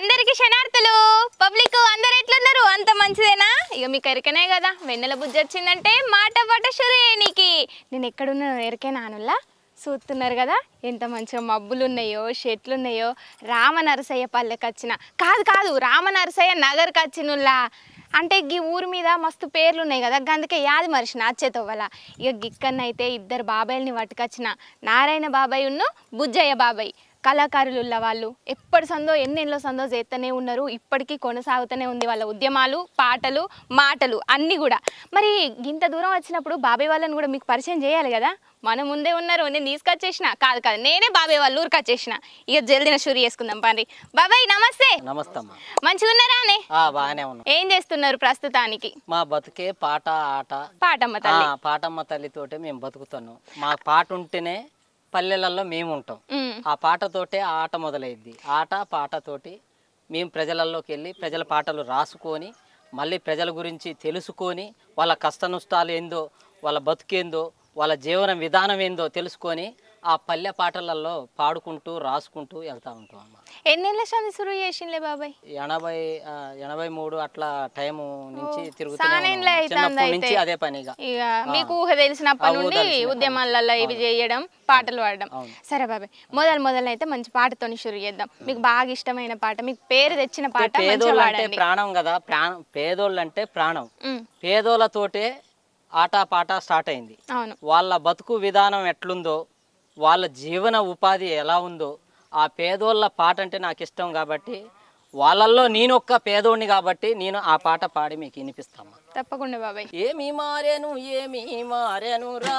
అందరికి శనార్థులు పబ్లిక్ అందరు ఎట్లున్నారు అంత మంచిదేనా ఇక మీకు ఎరికనే కదా వెన్నెల బుజ్జి వచ్చిందంటే మాట పాట షురేనికి నేను ఎక్కడున్నాను ఎరికేనా అనుల్లా చూస్తున్నారు కదా ఎంత మంచిగా మబ్బులు ఉన్నాయో చెట్లు ఉన్నాయో రామ నరసయ్య పల్లెకి వచ్చిన కాదు కాదు రామ నరసయ్య నగర్కి వచ్చినుల్లా అంటే ఈ ఊరి మీద మస్తు పేర్లు ఉన్నాయి కదా అందుకే యాది మరిచిన అచ్చేతోవల ఇక గిక్కన్నైతే ఇద్దరు బాబాయిల్ని పట్టుకొచ్చిన నారాయణ బాబాయ్ ఉన్ను బుజ్జయ్య బాబాయ్ కళాకారులు ఉన్న వాళ్ళు ఎప్పటి సందో ఎన్నెన్నో సందో చేస్తూనే ఉన్నారు ఇప్పటికీ కొనసాగుతూనే ఉంది వాళ్ళ ఉద్యమాలు పాటలు మాటలు అన్నీ కూడా మరి ఇంత దూరం వచ్చినప్పుడు బాబాయ్ వాళ్ళని కూడా మీకు పరిచయం చేయాలి కదా మన ముందే ఉన్నారు నేను తీసుకొచ్చేసిన కాదు కాదు నేనే బాబాయ్ వాళ్ళ ఊరికి వచ్చేసిన ఇక జల్దిన షూరి చేసుకుందాం పండి బాబాయ్ నమస్తే నమస్తే అమ్మా మంచిగా ఉన్నారా అనే ఆ, బాగానే ఉన్నాం ఏం చేస్తున్నారు ప్రస్తుతానికి మా బతుకే పాట ఆట పాటమ్మ ఆ, తల్లి పాటమ్మ తల్లితోటే మేము బతుకుతున్నాం మా పాట ఉంటేనే పల్లెలలో మేము ఉంటాం ఉమ్, ఆ పాటతోటే ఆ ఆట మొదలైద్ది ఆట పాటతోటి మేము ప్రజలలోకి వెళ్ళి ప్రజల పాటలు రాసుకొని మళ్ళీ ప్రజల గురించి తెలుసుకొని వాళ్ళ కష్ట నష్టాలు ఏందో వాళ్ళ బతుకేందో వాళ్ళ జీవన విధానం ఏందో తెలుసుకొని ఆ పల్లె పాటలలో పాడుకుంటూ రాసుకుంటూ వెళ్తా ఉంటాం అమ్మ ఎన్నేళ్ళ సంది సురు చేసిండ్లే బాబాయ్ ఎనభై ఆ, ఎనభై మూడు అట్లా టైము నుంచి చాలా తిరుగుతూనే ఏండ్లే ఉన్నాం. అయితాంది చిన్నప్పటి నుంచి అయితే. అదే పనిగా ఇక మీకు ఊహ తెలిసినప్పటి ఆ, ఊహ నుండి తెలిసినప్పటి ఉద్యమాలలో ఇవి చేయడం పాటలు పాడడం అవును. సరే బాబాయ్ మొదలు మొదలు అయితే మంచి పాటతోని షురు చేద్దాం మీకు బాగా ఇష్టమైన పాట మీకు పేరు తెచ్చిన పాట మంచిగా పేదోళ్ళు అంటే పాడండి ప్రాణం కదా ప్రాణం పేదోళ్ళు అంటే ప్రాణం ఉమ్, పేదోళ్ళతోటే ఆట పాట స్టార్ట్ అయింది అవును వాళ్ళ బతుకు విధానం ఎట్లుందో వాళ్ళ జీవన ఉపాధి ఎలా ఉందో ఆ పేదోళ్ళ పాట అంటే నాకు ఇష్టం కాబట్టి వాళ్ళల్లో నేను ఒక్క పేదోడిని కాబట్టి నేను ఆ పాట పాడి మీకు వినిపిస్తామా తప్పకుండా బాబాయ్ ఏమి మారెను ఏమి మారెను రా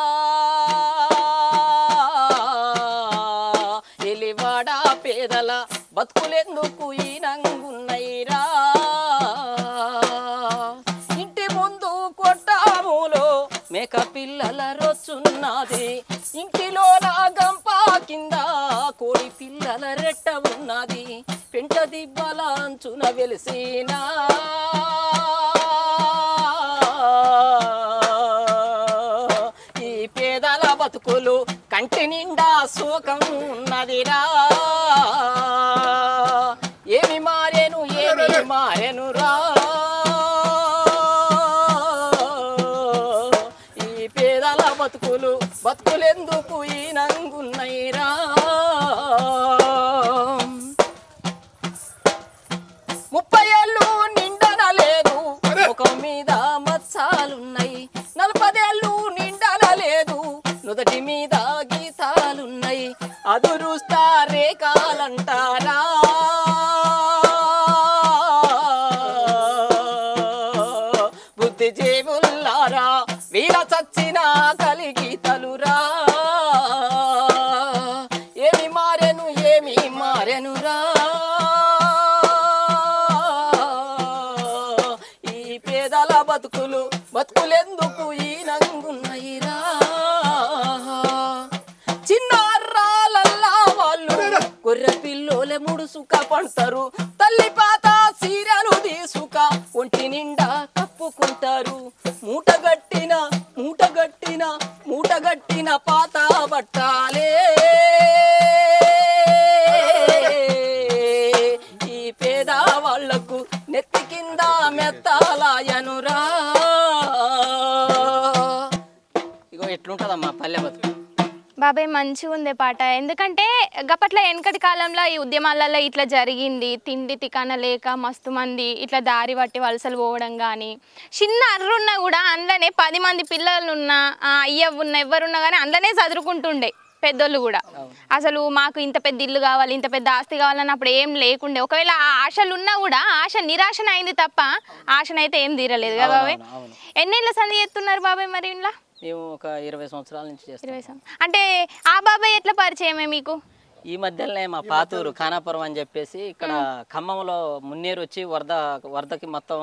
ఎలివాడ పేదల బతుకులెందుకు ఈ నంగున్నైరా ఇంటి ముందు కొట్టాములో మేక పిల్లల రొచ్చున్నది ఇంటిలో నా గంప కింద కోడి పిల్లల రెట్ట ఉన్నది పెంట దిబ్బల అంచున వెలిసినా ఈ పేదల బతుకులు కంటి నిండా శోకం ఉన్నదిరా ఏమి మారేను ఏమి మారెను రా ఈ పేదల బతుకులు బతుకులెందుకు ఈ నంగున్నైరా ముప్పై ఏళ్ళు నిండన లేదు ముఖం మీద మచ్చాలున్నాయి నలపదేళ్ళు నిండన లేదు నుదటి మీద గీతాలున్నాయి అదురుస్తా రేఖాలంటారా బుద్ధి జీవుల్లారా వీర చచ్చిన కలిగీతలురా ఏమి మారెను ఏమి మారెనురా ఈ పేదల బతుకులు బతుకులెందుకు ఈ నంగున్నయిరా చిన్నారాలల్లా వాళ్ళు గొర్రె పిల్లోలే ముడుసుక పంటారు తల్లి పాత సీరలు తీసుక ఒంటి నిండా కప్పుకుంటారు మూటగట్టిన మూటగట్టిన మూటగట్టిన పాత బట్టాలే ఈ పేద వాళ్లకు నెత్తి కింద మెత్తాలాయనురా ఇగో ఎట్లుంటదమ్మా పల్లె బతుకు బాబాయ్ మంచిగా ఉంది పాట ఎందుకంటే గప్పట్ల వెనకటి కాలంలో ఈ ఉద్యమాలలో ఇట్లా జరిగింది తిండి తికాన లేక మస్తు మంది ఇట్లా దారి పట్టి వలసలు పోవడం కానీ చిన్న అర్రున్నా కూడా అందులోనే పది మంది పిల్లలు ఉన్నా ఆ, అయ్యవ్వ ఉన్న ఎవరున్నా కానీ అందులోనే చదువుకుంటుండే పెద్దోళ్ళు కూడా అసలు మాకు ఇంత పెద్ద ఇల్లు కావాలి ఇంత పెద్ద ఆస్తి కావాలని అప్పుడు ఏం లేకుండే ఒకవేళ ఆ ఆశలు ఉన్నా కూడా ఆశ నిరాశన అయింది తప్ప ఆశనైతే ఏం తీరలేదు కదా బాబాయ్ అవును, అవును. ఎన్నేళ్ళ సంధి చేస్తున్నారు బాబాయ్ మరి ఇంట్లో మేము ఒక ఇరవై సంవత్సరాల నుంచి చేస్తాం ఇరవై సం- అంటే ఆ బాబాయ్ ఎట్లా పరిచయమే మీకు ఈ మధ్యలోనే మా పాతూరు ఖానాపురం అని చెప్పేసి ఇక్కడ ఖమ్మంలో మున్నేరు వచ్చి వరద వరదకి మొత్తం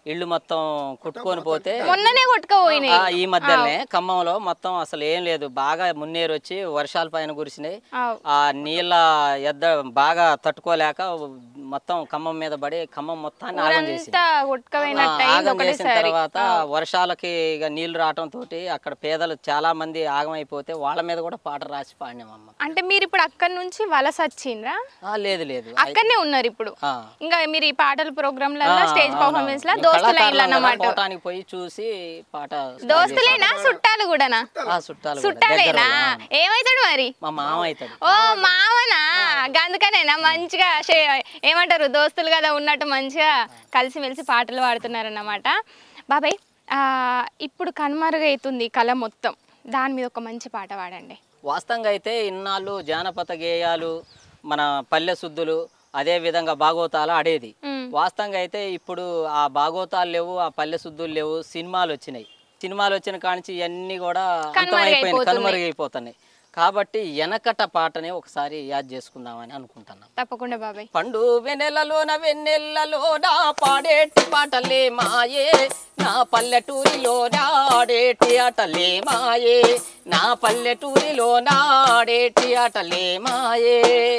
ఇళ్ళు మొత్తం కొట్టుకొని పోతే మొన్ననే కొట్టుకపోయినాయి ఆ, ఈ మధ్యనే ఖమ్మంలో మొత్తం అసలు ఏం లేదు బాగా మున్నేరు వచ్చి వర్షాల పైన కురిసినాయి ఆవ్. ఆ నీళ్ళ ఎద్ద బాగా తట్టుకోలేక మొత్తం ఖమ్మం మీద పడి ఖమ్మం మొత్తాన్ని ఆగం చేసింది అంతా కొట్టుకపోయినట్టు అయింది ఆగం చేసిన ఒకటేసారి తర్వాత వర్షాలకి ఇక నీళ్లు రావటం తోటి అక్కడ పేదలు చాలా మంది ఆగమైపోతే వాళ్ళ మీద కూడా పాట రాసి పాడినామమ్మ అంటే మీరు ఇప్పుడు అక్కడి నుంచి వలస వచ్చిండ్రా ఆ, లేదు లేదు అక్కడనే ఉన్నారు ఇప్పుడు ఆ. ఇంకా మీరు ఈ పాటల ప్రోగ్రాంలలో ఆ, స్టేజ్ అవునవును. పర్ఫార్మెన్స్ లా మేము దోస్తుల కళాకారులం ఇల్లు కదా, అన్నమాట పోవటానికి పోయి చూసి పాట start దోస్తులేనా చుట్టాలు కూడానా చేసాం. ఆ, చుట్టాలు కూడా, చుట్టాలేనా దగ్గర వాళ్ళు. ఏమైతాడు మరి మా మామ అవుతాడు ఓ మావనా అందుకనేనా మంచిగా షే- ఏమంటారు దోస్తులు కదా ఉన్నట్టు మంచిగా కలిసిమెలిసి పాటలు పాడుతున్నారన్నమాట బాబాయ్ ఆ, ఇప్పుడు కనుమరుగైతుంది కళ మొత్తం దాని మీద ఒక మంచి పాట పాడండి వాస్తవంగా అయితే ఇన్నాళ్ళు జానపద గేయాలు మన పల్లె శుద్ధులు అదే విధంగా భాగవతాలు ఆడేది మ్. వాస్తవంగా అయితే ఇప్పుడు ఆ భాగవతాలు లేవు ఆ పల్లె శుద్ధులు లేవు సినిమాలు వచ్చినాయి సినిమాలు వచ్చిన కానించి ఇవన్నీ కూడా అంతమైపోయినాయి కనుమరుగైపోతున్నాయి. కనుమరుగైపోతున్నాయి కాబట్టి వెనకట పాటని ఒకసారి యాద్ చేసుకుందామని అనుకుంటున్నాం తప్పకుండా బాబాయ్ పండు వెన్నెలలోన వెన్నెలలోన పాడేటి పాటలే మాయే నా పల్లెటూరిలో ఆడేటి ఆటలే మాయే నా పల్లెటూరిలో ఆడేటి ఆటలే మాయే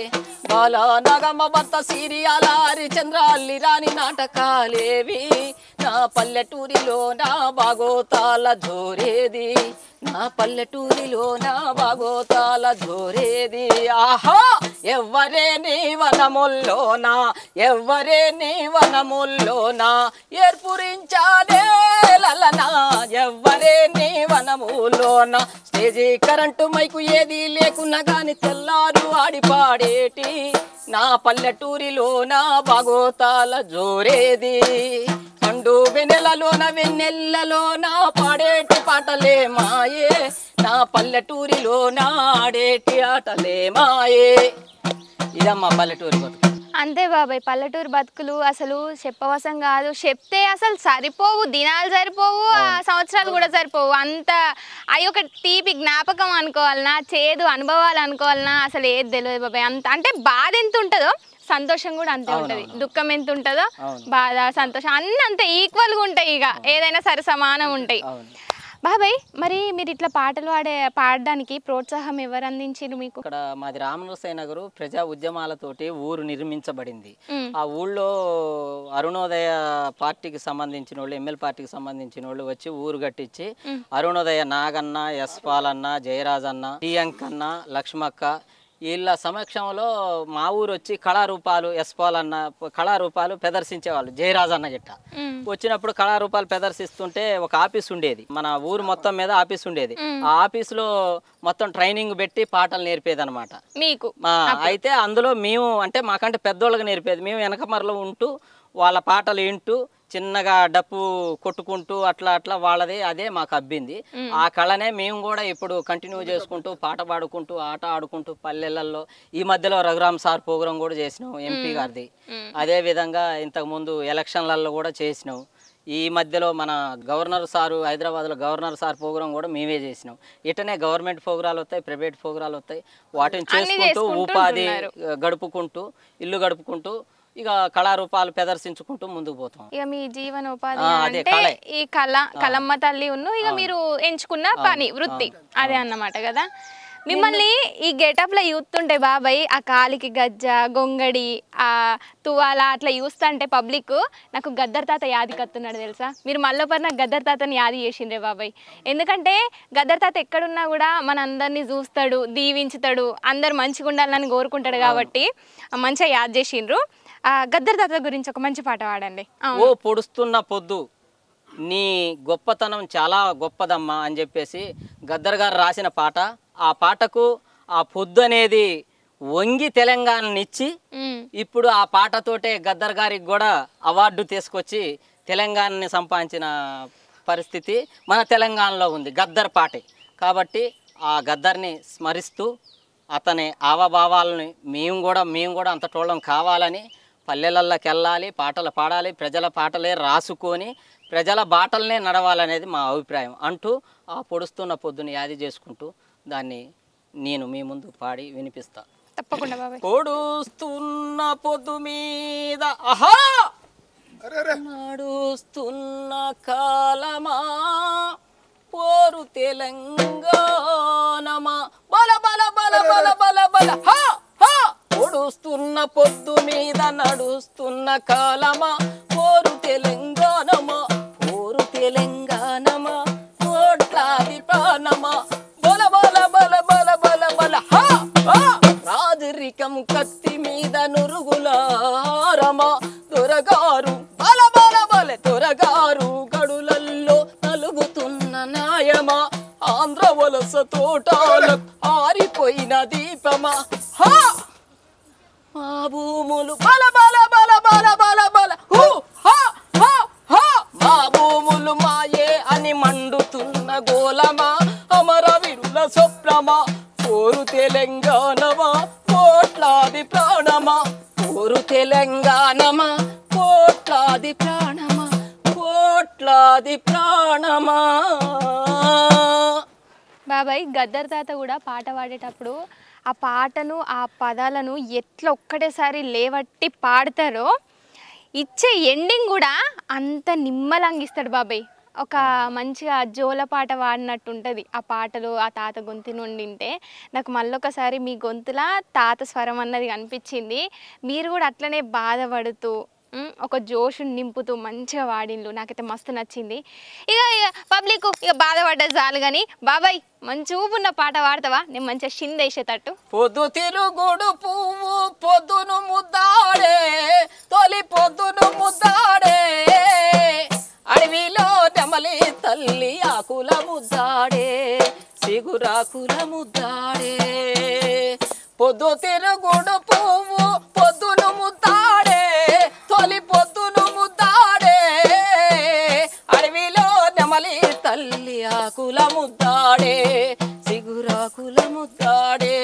బాల నగమ భర్త సీరియాల హరిచంద్రాల్లి రాని నాటకాలేవి నా పల్లెటూరిలో నా బాగోతాల జోరేది నా పల్లెటూరిలో నా బాగోతాల జోరేది ఆహా ఎవ్వరే నీ వనముల్లోనా ఎవ్వరే నీ వనముల్లోనా ఏర్పురించానే లలనా ఎవ్వరే నీ వనములోన స్టేజీ కరెంటు మైకు ఏది లేకున్నా గాని తెల్లారు ఆడి పాడేటి నా పల్లెటూరిలో నా బాగోతాల జోరేది పండు వెన్నెలలోన వెన్నెల్లలో పాడేటి పాటలే మాయే నా పల్లెటూరిలో ఆడేటి ఆటలే మాయే ఇదమ్మా పల్లెటూరి బతుకు అంతే బాబాయ్ పల్లెటూరు బతుకులు అసలు చెప్పవసం కాదు చెప్తే అసలు సరిపోవు దినాలు సరిపోవు ఆ సంవత్సరాలు కూడా సరిపోవు అంత అవి ఒక తీపి జ్ఞాపకం అనుకోవాలనా చేదు అనుభవాలు అనుకోవాలనా అసలు ఏది తెలియదు బాబాయ్ అంత అంటే బాధ ఎంత ఉంటుందో సంతోషం కూడా అంతే ఉంటుంది దుఃఖం ఎంత ఉంటుందో అవును. బాధ సంతోషం అన్నీ అంతే ఈక్వల్గా ఉంటాయి ఇక ఏదైనా సరి సమానం ఉంటాయి అవును బాబాయ్ మరి మీరు ఇట్లా పాటలు పాడే పాడడానికి ప్రోత్సాహం ఎవరు అందించారు మీకు ఇక్కడ మాది రామనరసాయి నగరు ప్రజా ఉద్యమాలతోటి ఊరు నిర్మించబడింది మ్. ఆ ఊళ్ళో అరుణోదయ పార్టీకి సంబంధించిన వాళ్ళు ఎమ్మెల్యే పార్టీకి సంబంధించిన వాళ్ళు వచ్చి ఊరు కట్టించి అరుణోదయ నాగన్న యశ్పాలన్న జయరాజన్న టీయంకన్న లక్ష్మక్క వీళ్ళ సమక్షంలో మా ఊరు వచ్చి కళారూపాలు యశ్పాలన్న కళారూపాలు ప్రదర్శించేవాళ్ళు జయరాజన్న గిట్ట మ్. వచ్చినప్పుడు కళారూపాలు ప్రదర్శిస్తుంటే ఒక ఆఫీస్ ఉండేది మన ఊరు మొత్తం మీద ఆఫీస్ ఉండేది ఆ ఆఫీసులో మొత్తం ట్రైనింగ్ పెట్టి పాటలు నేర్పేది అనమాట మీకు అయితే అందులో మేము అంటే మాకంటే పెద్దోళ్ళకి నేర్పేది మేము వెనక మరలో ఉంటూ వాళ్ళ పాటలు వింటూ చిన్నగా డప్పు కొట్టుకుంటూ అట్లా అట్లా వాళ్ళది అదే మాకు అబ్బింది ఆ కళనే మేము కూడా ఇప్పుడు కంటిన్యూ చేసుకుంటూ పాట పాడుకుంటూ ఆట ఆడుకుంటూ పల్లెలలో ఈ మధ్యలో రఘురామ్ సార్ ప్రోగ్రాం కూడా చేసినాం ఎంపీ గారిది అదే విధంగా ఇంతకు ముందు ఎలక్షన్లలో కూడా చేసినాం ఈ మధ్యలో మన గవర్నర్ సారు హైదరాబాద్లో గవర్నర్ సార్ ప్రోగ్రాం కూడా మేమే చేసినాం ఇటనే గవర్నమెంట్ ప్రోగ్రాలు వస్తాయి ప్రైవేట్ ప్రోగ్రాలు వస్తాయి వాటిని చేసుకుంటూ చేసుకుంటూ ఉపాధి ఉంటున్నారు. గడుపుకుంటూ ఇల్లు గడుపుకుంటూ ఇక కళారూపాలు ప్రదర్శించుకుంటూ ముందుకు పోతాం ఇక మీ జీవనోపాధి ఆ, అదే అంటే కళే. ఈ కళ కలమ్మ తల్లి ఉన్ను ఇక మీరు ఎంచుకున్న పని వృత్తి అదే అన్నమాట కదా మిమ్మల్ని ఈ గెటప్ లో చూస్తుంటే బాబాయ్ ఆ కాలికి గజ్జ గొంగడి ఆ తువాల అట్లా చూస్తుంటే పబ్లిక్ నాకు గద్దర్ తాత యాది కత్తున్నాడు తెలుసా మీరు మళ్ళీ నాకు గద్దర్ తాతని యాది చేసిండ్రే బాబాయ్ ఎందుకంటే గద్దర్ తాత ఎక్కడున్నా కూడా మన అందరినీ చూస్తాడు దీవించుతాడు అందరు మంచిగా ఉండాలని కోరుకుంటాడు కాబట్టి మంచిగా యాద్ చేసిండ్రు ఆ గద్దర్ తాత గురించి ఒక మంచి పాట పాడండి ఓ పొడుస్తున్న పొద్దు నీ గొప్పతనం చాలా గొప్పదమ్మా అని చెప్పేసి గద్దర్ గారు రాసిన పాట ఆ పాటకు ఆ పొద్దు అనేది వంగి తెలంగాణనిచ్చి ఉమ్. ఇప్పుడు ఆ పాటతోటే గద్దర్ గారికి కూడా అవార్డు తీసుకొచ్చి తెలంగాణని సంపాదించిన పరిస్థితి మన తెలంగాణలో ఉంది గద్దర్ పాటే కాబట్టి ఆ గద్దర్ని స్మరిస్తూ అతని ఆవభావాలని మేము కూడా మేము కూడా అంతటోళ్ళం కావాలని పల్లెలల్లోకి వెళ్ళాలి పాటలు పాడాలి ప్రజల పాటలే రాసుకొని ప్రజల బాటలనే నడవాలనేది మా అభిప్రాయం అంటూ ఆ పొడుస్తున్న పొద్దుని యాది చేసుకుంటూ దాన్ని నేను మీ ముందు పాడి నడుస్తున్న కాలమా పోరు తెలంగాణమా బల బల బల బల బల బల హా హా పొడుస్తున్న పొద్దు మీద నడుస్తున్న కాలమా పోరు తెలంగాణమా పోరు తెలంగాణమా కోట్లాది ప్రాణమా బల బల బల బల బల బల హా హా రాజరికం కత్తి మీద నురుగులారమా దొరగారు బల బల బల దొరగారు గడులల్లో నలుగుతున్న నాయమా ఆంధ్ర వలస తోటాల ఆరిపోయిన దీపమా హా మా భూములు బల బల బల బల బల బల హూ హా హా హా మా భూములు మాయే అని మండుతున్న గోలమా అమర విరుల స్వప్నమా కోరు తెలంగాణమా కోట్లాది ప్రాణమా కోరు తెలంగాణమా కోట్లాది ప్రాణమా కోట్లాది ప్రాణమా బాబాయ్ గద్దర్ తాత కూడా పాట పాడేటప్పుడు ఆ పాటను ఆ పదాలను ఎట్లా ఒక్కటేసారి లేవట్టి పాడతారో ఇచ్చే ఎండింగ్ కూడా అంత నిమ్మలంగిస్తాడు బాబాయ్ ఒక మంచిగా జోల పాట పాడినట్టు ఉంటుంది ఆ పాటలు ఆ తాత గొంతు నుండి వింటే నాకు మళ్ళొకసారి మీ గొంతులా తాత స్వరం అన్నది కనిపించింది మీరు కూడా అట్లనే బాధపడుతూ ఉమ్, ఒక జోషు నింపుతూ మంచిగా వాడిండ్లు నాకైతే మస్తు నచ్చింది ఇక ఇక పబ్లిక్ ఇక బాధపడ్డది చాలు కానీ బాబాయ్ మంచి ఊపున్న పాట పాడతావా నేను మంచిగా షిందేసేటట్టు పొద్దు తిరుగుడు పువ్వు పొద్దును ముద్దాడే తొలి పొద్దును ముద్దాడే అడవిలో నెమలి తల్లి ఆకుల ముద్దాడే సిగురాకుల ముద్దాడే పొద్దు తిరుగుడు పువ్వు పొద్దును ముద్దాడే తొలి పొద్దును ముద్దాడే అడవిలో నెమలి తల్లి ఆకుల ముద్దాడే సిగురాకుల ముద్దాడే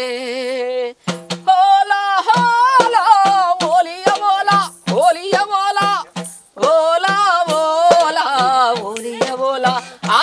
హోలా హోలా ఓలియ ఓలా ఓలియ ఓలా ఓలా ఓలా ఓలియ ఓలా ఆ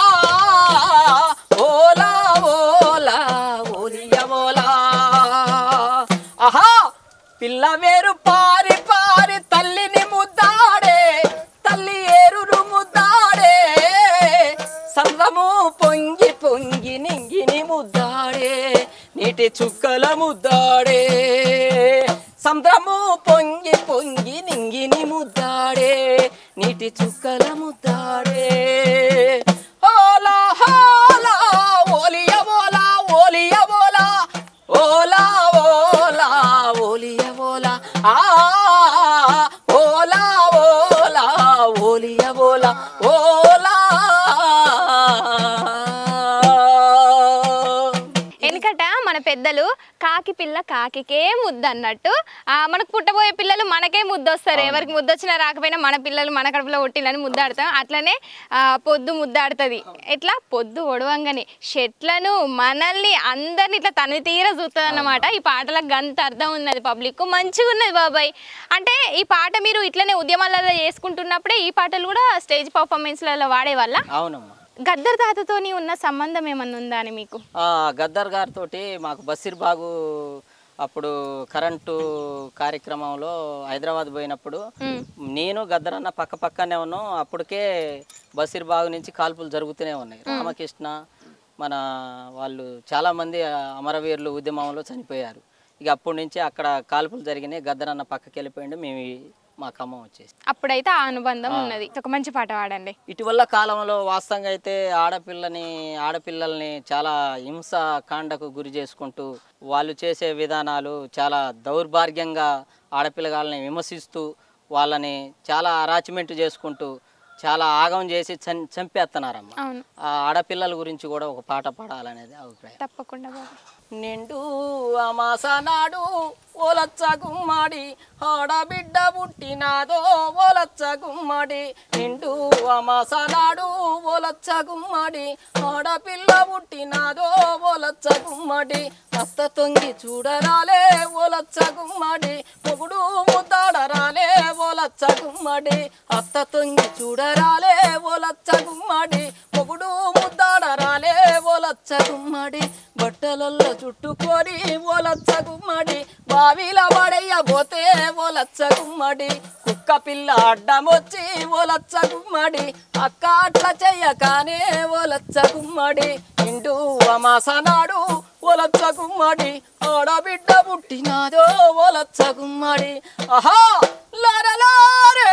ఓలా ఓలా ఓలియ ఓలా ఆహా పిల్ల వేరు పారి పారి తల్లిని ముద్దాడే తల్లి ఏరును ముద్దాడే సంద్రము పొంగి పొంగి నింగిని ముద్దాడే నీటి చుక్కల ముద్దాడే సంద్రము పొంగి పొంగి నింగిని ముద్దాడే నీటి చుక్కల ముద్దాడే ఓలా హోలా ఓలియ ఓలా ఓలియ ఓలా ఓలా ఓలా ఓలియ ఓలా ఆ ఓలా ఓలా ఓలియ ఓలా ఓలా వెనకట మన పెద్దలు కాకి పిల్ల కాకికే ముద్ద అన్నట్టు ఆ, మనకు పుట్టబోయే పిల్లలు మనకే ముద్ద వస్తారు ఎవరికి ముద్ద వచ్చినా రాకపోయినా మన పిల్లలు మన కడుపులో పుట్టిలని ముద్దాడతాం అట్లనే ఆ, పొద్దు ముద్దాడుతుంది ఎట్లా పొద్దు ఒడవంగానే చెట్లను మనల్ని అందరిని ఇట్లా తన తీర చూస్తుంది అన్నమాట ఈ పాటలకు గంత అర్థం ఉన్నది పబ్లిక్ మంచిగా ఉన్నది బాబాయ్ అంటే ఈ పాట మీరు ఇట్లనే ఉద్యమాలలో చేసుకుంటున్నప్పుడే ఈ పాటలు కూడా స్టేజ్ పర్ఫార్మెన్స్లలో వాడేవాళ్ళ అవునమ్మా గద్దర్ తాతతోని ఉన్న సంబంధం ఏమన్నా ఉందా అని మీకు ఆ, గద్దర్ గారితో మాకు బషీర్ బాగు అప్పుడు కరెంటు కార్యక్రమంలో హైదరాబాద్ పోయినప్పుడు మ్. నేను గద్దర్ అన్న పక్క పక్కనే ఉన్నాం అప్పటికే బషీర్ బాగు నుంచి కాల్పులు జరుగుతూనే ఉన్నాయి రామకృష్ణ మన వాళ్ళు చాలామంది అమరవీరులు ఉద్యమంలో చనిపోయారు ఇక అప్పటి నుంచి అక్కడ కాల్పులు జరిగినాయి గద్దర్ అన్న పక్కకి వెళ్ళిపోయిండు మేము ఈ- మా ఖమ్మం వచ్చేసి అప్పుడైతే ఆ అనుబంధం ఉన్నది ఒక మంచి పాట పాడండి ఇటీవల కాలంలో వాస్తవంగా అయితే ఆడపిల్లని ఆడపిల్లల్ని చాలా హింస కాండకు గురి చేసుకుంటూ వాళ్ళు చేసే విధానాలు చాలా దౌర్భాగ్యంగా ఆడపిల్లగాళ్ళని విమర్శిస్తూ వాళ్ళని చాలా అరాచ్మెంట్ చేసుకుంటూ చాలా ఆగం చేసి చం చంపేస్తున్నారమ్మ అవును ఆ ఆడపిల్లల గురించి కూడా ఒక పాట పాడాలనేది అభిప్రాయం తప్పకుండా బాబు నిండు అమాస నాడు ఓలచ్చ గుమ్మడి ఆడబిడ్డ పుట్టినాదో ఓలచ్చ గుమ్మడి నిండు అమాస నాడు ఓలచ్చ గుమ్మడి ఆడపిల్ల పుట్టినాదో ఓలచ్చ గుమ్మడి అత్త తొంగి చూడరాలే ఓలచ్చ గుమ్మడి పొగుడు ముద్దాడరాలే ఓలచ్చ గుమ్మడి అత్త తొంగి చూడరాలే ఓలచ్చ గుమ్మడి పొగుడు ముద్దాడరాలే ఓలచ్చ గుమ్మడి బట్టలల్లో చుట్టుకొని ఓలచ్చ గుమ్మడి బావిల పడయ్యబోతే ఓలచ్చ గుమ్మడి కుక్క అక్క పిల్ల అడ్డమొచ్చి ఓలచ్చ గుమ్మడి అక్క అట్ల చెయ్యకానే ఓలచ్చ గుమ్మడి ఇండు అమాసనాడు ఓలచ్చ గుమ్మడి ఆడబిడ్డ పుట్టినాదో ఓలచ్చ గుమ్మడి ఆహా లరలారే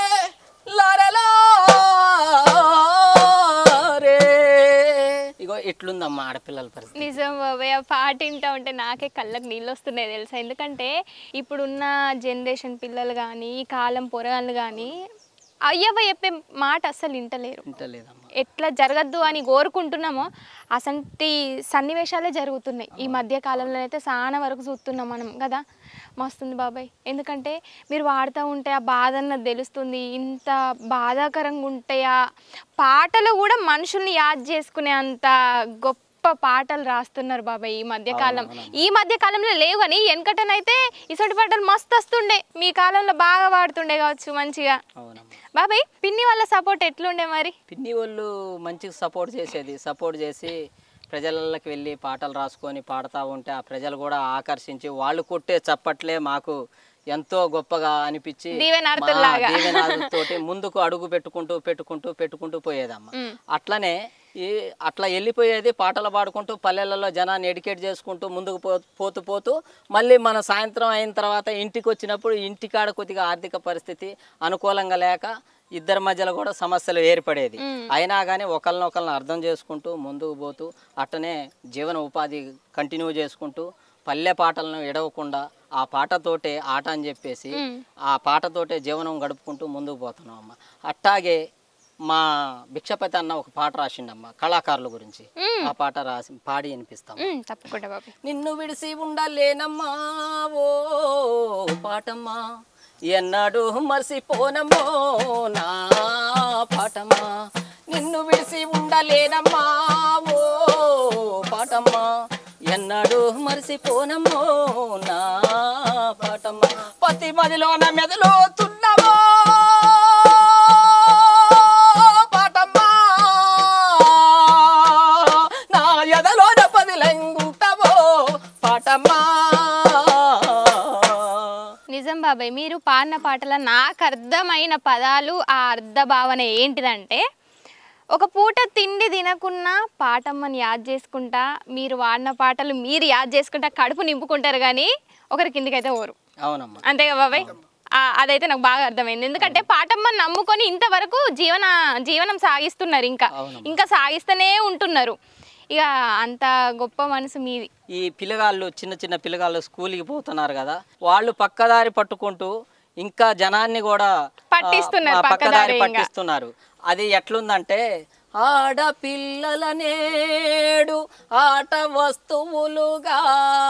లరలారే ఇగో ఇట్లుందమ్మా ఆడపిల్లల పరిస్థితి నిజం బాబాయ్ ఆ పాట వింటా ఉంటే నాకే కళ్ళకి నీళ్ళు వస్తున్నాయి తెలుసా ఎందుకంటే ఇప్పుడున్న జనరేషన్ పిల్లలు కానీ ఈ కాలం పొరగాళ్ళు కానీ అయ్యవ్వ చెప్పే మాట అస్సలు వింటలేరు ఇంటలేదమ్మా ఎట్లా జరగద్దు అని కోరుకుంటున్నామో అసంటి సన్నివేశాలే జరుగుతున్నాయి ఈ మధ్య కాలంలో అయితే చాలా వరకు చూస్తున్నాం మనం కదా మస్తుంది బాబాయ్ ఎందుకంటే మీరు వాడుతూ ఉంటే ఆ బాధ అన్నది తెలుస్తుంది ఇంత బాధాకరంగా ఉంటాయా పాటలు కూడా మనుషుల్ని యాద్ చేసుకునే అంత గొప్ప పాటలు రాస్తున్నారు బాబాయ్ ఈ మధ్య కాలం ఈ మధ్య కాలంలో లేవు కానీ వెనకటనైతే ఇసటి పాటలు మస్తు వస్తుండే మీ కాలంలో బాగా పాడుతుండే కావచ్చు మంచిగా అవునమ్మా బాబాయ్ పిన్ని వాళ్ళ సపోర్ట్ ఎట్లుండే మరి పిన్ని వాళ్ళు మంచిగా సపోర్ట్ చేసేది సపోర్ట్ చేసి ప్రజలకి వెళ్ళి పాటలు రాసుకొని పాడుతూ ఉంటే ఆ ప్రజలు కూడా ఆకర్షించి వాళ్ళు కొట్టే చప్పట్లే మాకు ఎంతో గొప్పగా అనిపించి దీవెనార్తుల్లాగా. మా దీవెనార్తులతోటి ముందుకు అడుగు పెట్టుకుంటూ పెట్టుకుంటూ పెట్టుకుంటూ పోయేదమ్మా మ్. అట్లనే ఈ అట్లా వెళ్ళిపోయేది పాటలు పాడుకుంటూ పల్లెలలో జనాన్ని ఎడ్యుకేట్ చేసుకుంటూ ముందుకు పో పోతూ పోతూ మళ్ళీ మన సాయంత్రం అయిన తర్వాత ఇంటికి వచ్చినప్పుడు ఇంటికాడ కొద్దిగా ఆర్థిక పరిస్థితి అనుకూలంగా లేక ఇద్దరి మధ్యలో కూడా సమస్యలు ఏర్పడేది అయినా కానీ ఒకరినొకరిని అర్థం చేసుకుంటూ ముందుకు పోతూ అట్టనే జీవన ఉపాధి కంటిన్యూ చేసుకుంటూ పల్లె పాటలను ఎడవకుండా ఆ పాటతోటే ఆట అని చెప్పేసి ఆ పాటతోటే జీవనం గడుపుకుంటూ ముందుకు పోతున్నాం అమ్మ అట్టాగే మా భిక్షపతి అన్న ఒక పాట రాసిండమ్మ కళాకారుల గురించి ఆ పాట రాసి పాడి వినిపిస్తాం ఉమ్, తప్పకుండా బాబాయ్ నిన్ను విడిసి ఉండలేనమ్మా ఓ పాటమ్మా ఎన్నడు మర్చిపోనమ్మో నా పాటమ్మా నిన్ను విడిసి ఉండలేనమ్మా ఓ పాటమ్మా ఎన్నడు మర్చిపోనమ్మో నా పాటమ్మా పతి మదిలోన మెదలోతున్నవో పాటమ్మా నా ఎదలోన పదిలంగుంటవో పాటమ్మా నిజం బాబాయ్ మీరు పాడిన పాటల నాకు అర్థమైన పదాలు ఆ అర్థ భావన ఏంటిదంటే ఒక పూట తిండి తినకున్నా పాటమ్మని యాద్ చేసుకుంటా మీరు వాడిన పాటలు మీరు యాద్ చేసుకుంటా కడుపు నింపుకుంటారు కానీ ఒకరి కిందికైతే ఓరు అవునమ్మా అంతేగా బాబాయ్ ఆ, అదైతే నాకు బాగా అర్థమైంది ఎందుకంటే పాటమ్మని నమ్ముకొని ఇంతవరకు జీవన జీవనం సాగిస్తున్నారు ఇంకా అవునమ్మా. ఇంకా సాగిస్తూనే ఉంటున్నారు ఇక అంత గొప్ప మనసు మీది ఈ పిల్లగాళ్ళు చిన్న చిన్న పిల్లగాళ్ళు స్కూల్కి పోతున్నారు కదా వాళ్ళు పక్కదారి పట్టుకుంటూ ఇంకా జనాన్ని కూడా ఆ, పట్టిస్తున్నారు ఆ, పక్కదారి పక్కదారి ఇంకా. పట్టిస్తున్నారు అది ఎట్లుందంటే ఆడపిల్లల నేడు ఆట వస్తువులుగా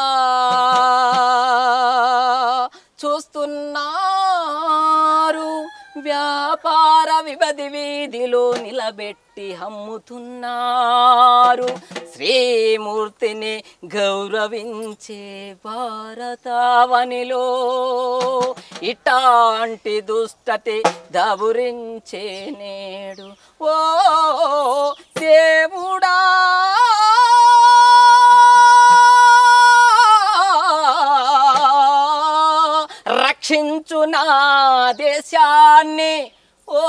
చూస్తున్నారు వ్యాపార వివధి వీధిలో నిలబెట్టి అమ్ముతున్నారు శ్రీమూర్తిని గౌరవించే భారతావనిలో ఇటాంటి దుష్టతి దబురించే నేడు ఓ దేవుడా రక్షించు నా దేశాన్ని ఓ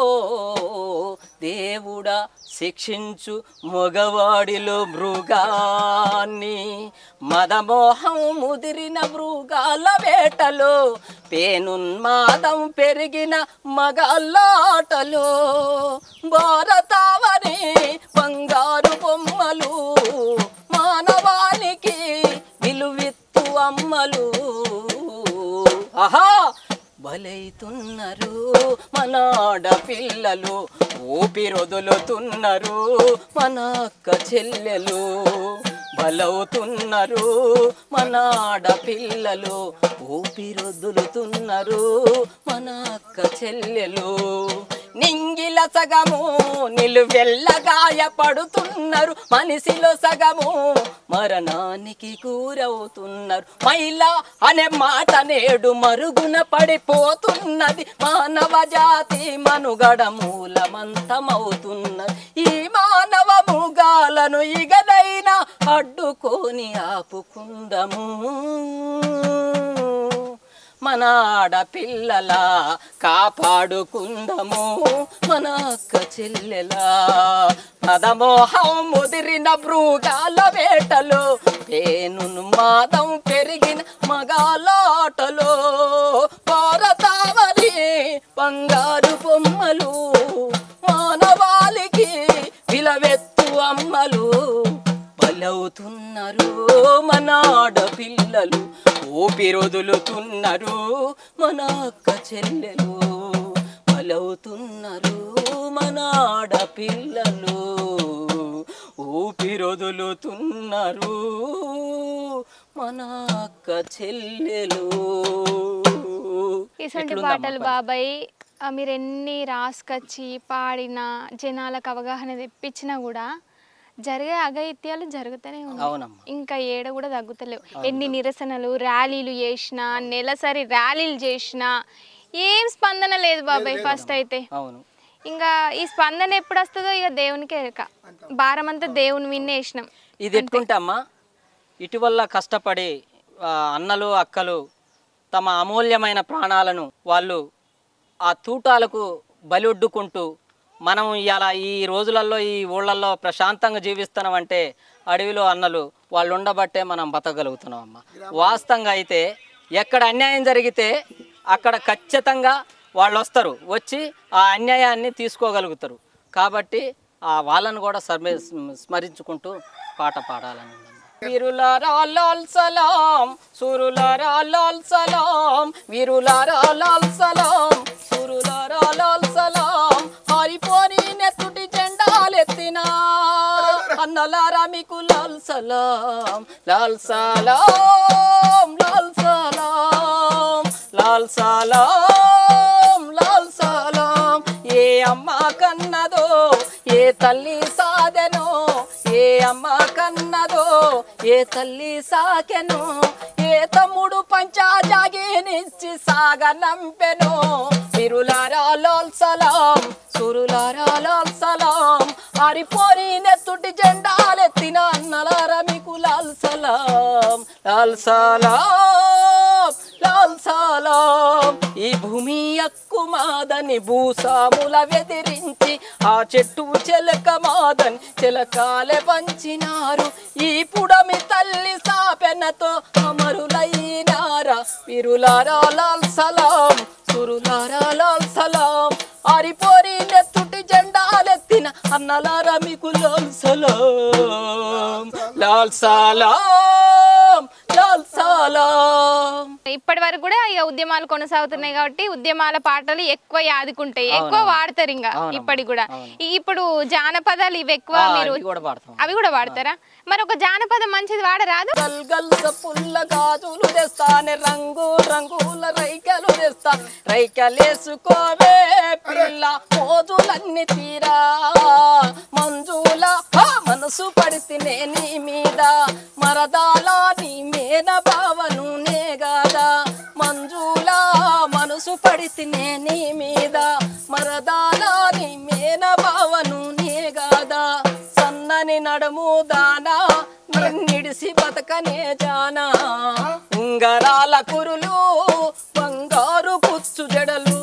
దేవుడా శిక్షించు మగవాడిలో మృగాన్ని మదమోహం ముదిరిన మృగాల వేటలో పేనున్మాదం పెరిగిన మగాళ్ళాటలో భారతావని బంగారు బొమ్మలు మానవానికి విలువిత్తు అమ్మలు ఆహా బలైతున్నారు మన ఆడపిల్లలు ఊపిరొదులుతున్నారు మన అక్క చెల్లెలు బలవుతున్నారు మన ఆడపిల్లలు ఊపిరొదులుతున్నారు మన అక్క చెల్లెలు నింగిల సగము నిలువెల్లగాయపడుతున్నారు మనిషిలో సగము మరణానికి కూరవుతున్నారు మైలా అనే మాట నేడు మరుగున పడిపోతున్నది మానవ జాతి మనుగడ మూలమంతమవుతున్నది ఈ మానవ ముగాలను ఇగదైనా అడ్డుకొని ఆపుకుందము మన ఆడపిల్లల కాపాడుకుందము మన అక్క చెల్లెలా పదమోహం ముదిరిన భృగాల వేటలో పేనును మాదం పెరిగిన మగాలాటలో భారతావరి బంగారు బొమ్మలు మానవాళికి విలవెత్తు అమ్మలు బలవుతున్నారు మన ఆడపిల్లలు ఊపిరొదులుతున్నారు మన అక్క చెల్లెలు బలవుతున్నారు మన ఆడపిల్లలు ఊపిరొదులుతున్నారు మన అక్క చెల్లెలు ఇటువంటి ఎట్లుందమ్మా పాటలు పని? బాబాయ్ ఆ, మీరు ఎన్ని రాసుకొచ్చి పాడినా జనాలకు అవగాహన తెప్పించినా కూడా జరిగే అఘాయిత్యాలు జరుగుతూనే ఉన్నాయి అవునమ్మా ఇంకా ఏడ కూడా తగ్గుతలేవు ఎన్ని నిరసనలు ర్యాలీలు చేసినా నెలసరి ర్యాలీలు చేసినా ఏం స్పందన లేదు బాబాయ్ ఫస్ట్ అయితే అవును ఇంకా ఈ స్పందన ఎప్పుడు వస్తుందో ఇక దేవునికి ఎరక భారం అంతా దేవుని విన్నే వేసినాం ఇది ఎట్లుంటమ్మా ఇటీవల కష్టపడి ఆ, అన్నలు అక్కలు తమ అమూల్యమైన ప్రాణాలను వాళ్ళు ఆ తూటాలకు బలిొడ్డుకుంటూ మనం ఇలా ఈ రోజులలో ఈ ఊళ్ళల్లో ప్రశాంతంగా జీవిస్తున్నాం అంటే అడవిలో అన్నలు వాళ్ళు ఉండబట్టే మనం బతకగలుగుతున్నాం అమ్మ వాస్తవంగా అయితే ఎక్కడ అన్యాయం జరిగితే అక్కడ ఖచ్చితంగా వాళ్ళు వస్తారు వచ్చి ఆ అన్యాయాన్ని తీసుకోగలుగుతారు కాబట్టి ఆ వాళ్ళను కూడా స్మరి స్మరించుకుంటూ పాట పాడాలని ఉందమ్మా. వీరులారా లాల్ సలాం సురులారా లాల్ సలాం వీరులారా లాల్ సలాం సురులారా లాల్ సలాం హారిపోని నెత్తుటి జెండాలెత్తినా అన్నలారా మీకు లాల్ సలాం లాల్ సలాం లాల్ సలాం లాల్ సలాం లాల్ సలాం ఏ అమ్మ కన్నదో ఏ తల్లి సాదెనో ఏ అమ్మ కన్నదో ఏ తల్లి సాకెనో ఏ తమ్ముడు పంచాజాగినిచ్చి సాగనంపెనో సిరులారా లాల్ సలాం సురులారా లాల్ సలాం ఆరిపోరి నెత్తుటి జెండాలెత్తిన అన్నలారా మీకు లాల్ సలాం లాల్ సలాం లాల్ సలాం ఈ భూమి హక్కు మాదని భూసాముల వెదిరించి ఆ చెట్టు చెలక మాదని చెలకాలే పంచినారు ఈ పుడమి తల్లి సాపెనతో అమరులైనారా విరులారా లాల్ సలాం సురులారా లాల్ సలాం ఆరిపోరి నెత్తుటి జెండాలెత్తిన అన్నలారా మీకు లాల్ సలాం లాల్ సలాం లాల్ సలాం ఇప్పటి వరకు కూడా ఇక ఉద్యమాలు కొనసాగుతున్నాయి కాబట్టి ఉద్యమాల పాటలు ఎక్కువ యాదుకుంటాయి ఎక్కువ వాడతారు ఇంకా అవునమ్మా. ఇప్పటికి కూడా అవును. ఈ ఇప్పుడు జానపదాలు ఇవి ఎక్కువ ఆ, మీరు ఇవి కూడా పాడతాం అవి కూడా వాడతారా మరి ఒక జానపదం మంచిది వాడరాదు గల్ గల్ పుల్ల గాజులు తెస్తానే రంగు రంగుల రైకలు తెస్తా రైకలేసుకోవే పిల్ల మోజులన్నీ తీరా మంజుల హా, మనసు పడితేనే నీ మీద మరదాల నీ మేన భావను నేగాదా మంజుల మనసు పడితేనే నీ మీద మరదాల నీ మేన భావను నేగాదా సన్నని నడుము దానా నిడిసి బతకనే జానా ఉంగరాల కురులు బంగారు పుచ్చు జడలు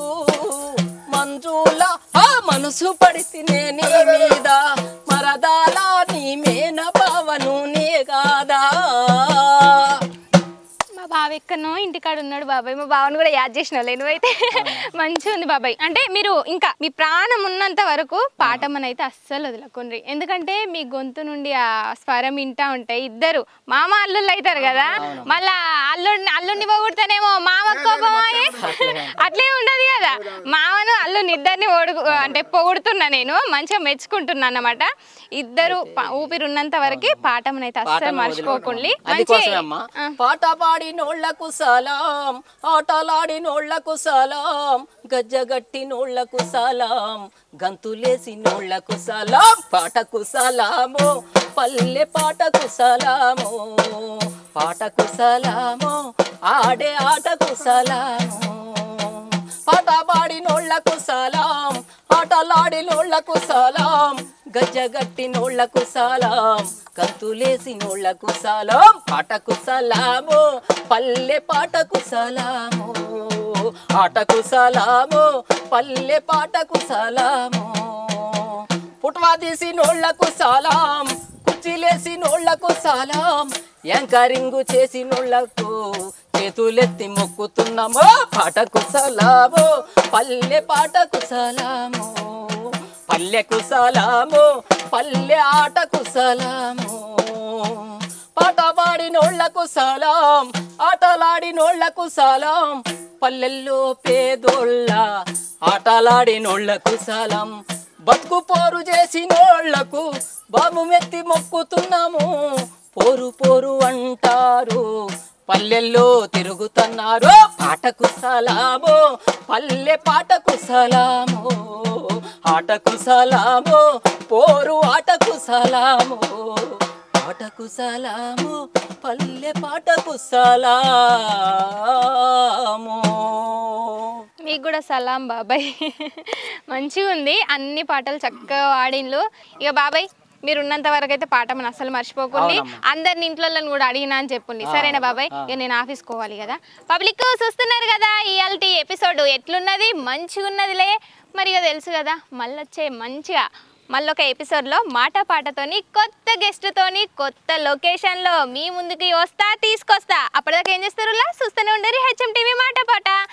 మంజుల ఆ మనసు పడితేనే నీ మీద మరదాల నీ మేన పవను నే కాదా మా బావ ఎక్కడనో ఇంటికాడ ఉన్నాడు బాబాయ్ మా బావని కూడా యాద్ చేసిన నువ్వైతే మంచిగా ఉంది బాబాయ్ అంటే మీరు ఇంకా మీ ప్రాణం ఉన్నంత వరకు పాటమని అయితే అస్సలు వదలకుండ్రి ఎందుకంటే మీ గొంతు నుండి ఆ స్వరం వింటా ఉంటాయి ఇద్దరు మామ అల్లుళ్ళు అవుతారు కదా మళ్ళా అల్లుడిని అల్లుడిని పొగుడుతానేమో మామ కోపం అయ్యి అట్లే ఉండదు కదా మామను అల్లుని ఇద్దరిని ఓడుగు అంటే పొగుడుతున్నా నేను మంచిగా మెచ్చుకుంటున్నా అన్నమాట ఇద్దరు ప- ఊపిరి ఉన్నంత వరకు పాటమని అయితే అస్సలు పాటను మర్చిపోకండి అందుకోసమే అమ్మా పాట పాడి నోళ్లకు సలాం ఆటలాడి నోళ్లకు సలాం గజ్జగట్టి నోళ్లకు సలాం గంతులేసి నోళ్లకు సలాం పాటకు సలాము పల్లె పాటకు సలాము పాటకు సలాము ఆడే ఆటకు సలాము పాట పాడి నోళ్లకు సలాం ఆటలాడి నోళ్లకు సలాం గజ్జగట్టినోళ్లకు సలాం కంతులేసినోళ్లకు సలాం పాటకు సలాము పల్లె పాటకు సలాము ఆటకు సలాము పల్లె పాటకు సలాము పుట్వా తీసినోళ్లకు సలాం కుర్చీలేసినోళ్లకు సలాం యాంకరింగు చేసినోళ్లకు చేతులెత్తి మొక్కుతున్నాము పాటకు సలాము పల్లె పాటకు సలాము పల్లెకు సలాము పల్లె ఆటకు సలాము పాట పాడినోళ్లకు సలాం ఆటలాడినోళ్లకు సలాం పల్లెల్లో పేదోళ్ళ ఆటలాడినోళ్లకు సలాం బతుకు పోరు చేసినోళ్లకు బాబు మెత్తి మొక్కుతున్నాము పోరు పోరు అంటారు పల్లెల్లో తిరుగుతున్నారు పాటకు సలాము పల్లె పాటకు సలాము ఆటకు సలాము పోరు ఆటకు సలాము పాటకు సలాము పల్లె పాటకు సలాము మీకు కూడా సలాం బాబాయ్ మంచిగా ఉంది అన్ని పాటలు చక్కగా వాడిన్లు ఇక బాబాయ్ మీరు ఉన్నంత వరకు అయితే పాట మన అసలు మర్చిపోకండి అవునమ్మా. అందరిని ఇంట్లో కూడా అడిగినా అని చెప్పండి సరేనా బాబాయ్ ఇక నేను ఆఫీస్కి పోవాలి కదా పబ్లిక్ చూస్తున్నారు కదా ఇయాల్టి ఎపిసోడ్ ఎట్లున్నది మంచిగా ఉన్నదిలే మరి ఇక తెలుసు కదా మళ్ళీ వచ్చే మంచిగా మళ్ళీ ఒక ఎపిసోడ్లో మాట పాటతోని కొత్త గెస్ట్తోని కొత్త లొకేషన్లో మీ ముందుకి వస్తా తీసుకొస్తా అప్పటిదాకా ఏం చేస్తారు చూస్తూనే ఉండరు హెచ్ఎం టీవీ మాట పాట